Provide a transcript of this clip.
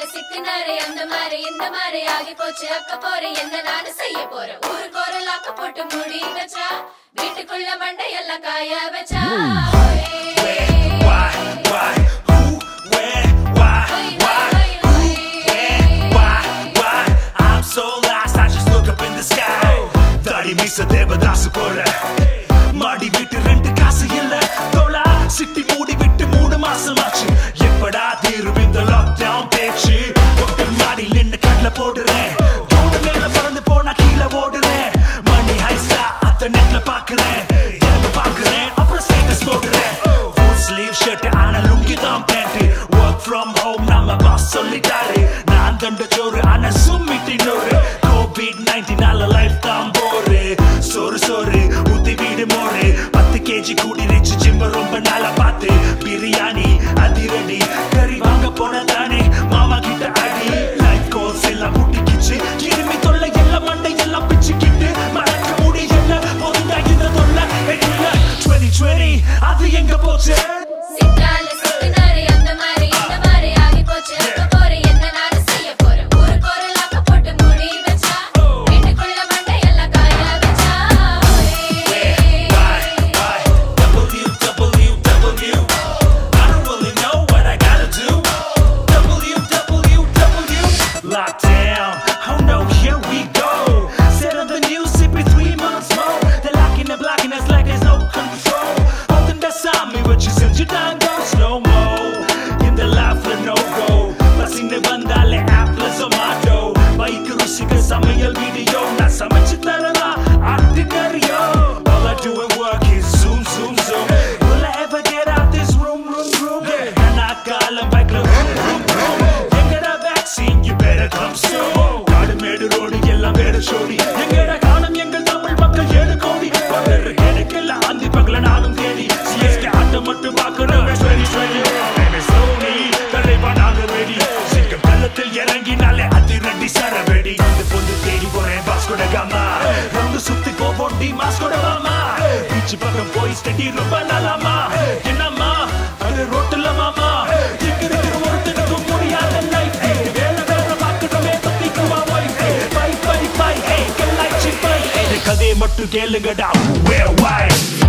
சிக்கினாரு அந்த மாதிரி இந்த மாதிரி ஆகி போச்சு அக்க போறேன் என்ன நானு செய்ய போறேன் ஊருக்கு ஒரு லாக்க போட்டு மூடி வச்சா வீட்டுக்குள்ள மண்டையெல்லாம் காய வச்சா Why, why, who, where, why, why, who, where, why, why? I'm so lost, I just look up in the sky. தாடி மீச தேவதாசு போல மாடி விட்டு ரெண்டு காசு இல்ல தோலா சிட்டி மூடி விட்டு மூணு மாசம் ஆச்சு எப்படா தீரும் இந்த லாக்டவுன் பேச்சு ஒட்டல் மாடி நின்னு கடல போடுறேன் தோடு மேல பறந்து போனா கீழே ஓடுறேன் மணி ஹைஸ்டா அத்த நெட்ல பாக்குறேன் எனக்கு பாக்குறேன் அப்புறம் ஸ்டேட்டஸ் போடுறேன் ஃபுல் ஸ்லீவ் ஷர்ட் ஆனா லுங்கி தான் பேண்ட் ஒர்க் ஃப்ரம் ஹோம் நம்ம பாஸ் சொல்லிட்டாரு நான் தண்ட சோறு ஆனா சும்மிட்டி நூறு கோவிட் நைன்டீனால லைஃப் தான் போரு சோறு சோறு ஊத்தி வீடு மோரு பத்து கேஜி கூடி ரிச்சு ஜிம்ம ரொம்ப நாளா பார்த்து பிரியாணி அதிரடி கறி வாங்க போனதானே மாமா கிட்ட அடி லைஃப் கோல்ஸ் எல்லாம் முட்டிக்கிச்சு கிருமி தொல்லை எல்லாம் மண்டை எல்லாம் பிச்சுக்கிட்டு மறக்க முடியல போதுண்டா இந்த தொல்லை இல்ல 2020 அது எங்க போச்சு சிக்கால சிக்கினாரு அந்த மாதிரி இந்த மாதிரி ஆகி போச்சு அக்க போறேன் என்ன நானு செய்ய போறேன் ஊருக்கு ஒரு லாக்க போட்டு மூடி வச்சா வீட்டுக்குள்ள மண்டையெல்லாம் காய வச்சா Why, why, WWW? I don't really know what I gotta do. WWW. Lockdown. Oh no, here we go. Set on the news, sipping three months more. They're locking and blocking us like there's no control. Holding the me, but you said you done go slow mo. In the life of no go. பசின்னு வந்தாலே ஆப்ல Zomato bike ருசிக்க சமையல் video நான் சமைச்சு தரலாம் ஆட்டுக்கறியோ All I do at work is zoom zoom zoom Will I ever get out this room room room நான் காலம் பைக்ல room room room எங்கடா vaccine you better come soon காடு மேடு ரோடு எல்லாம் வேறு சோடி எங்கடா காணும் எங்கள் தமிழ் மக்கள் ஏழு கோடி பகர் எனக்கெல்லாம் அந்தி பகல நானும் தேடி சிஎஸ்கே ஆட்டம் மட்டும் பார்க்கணும் சரி சரி சோனி தலைவா நாங்க ரெடி சிங்கம் கள்ளத்தில் இறங்கினாலே அதிரடி சரவெடி இந்த பொண்ணு தேடி போறேன் பாஸ்கோட காமா ரவுண்டு சுத்தி போவோம் டி மாஸ்கோட மாமா பீச் பக்கம் போய் ஸ்டடி ரொம்ப நல்லாமா என்னம்மா அது ரோட்டுல மாமா இங்க இருக்கிற ஒருத்தனுக்கு முடியாத லைஃப் வேலை வேலை பார்க்கணுமே தப்பிக்குவா wife bye bye bye hey கல்லாய்ச்சி பை கதையை மட்டும் கேளுங்கடா where why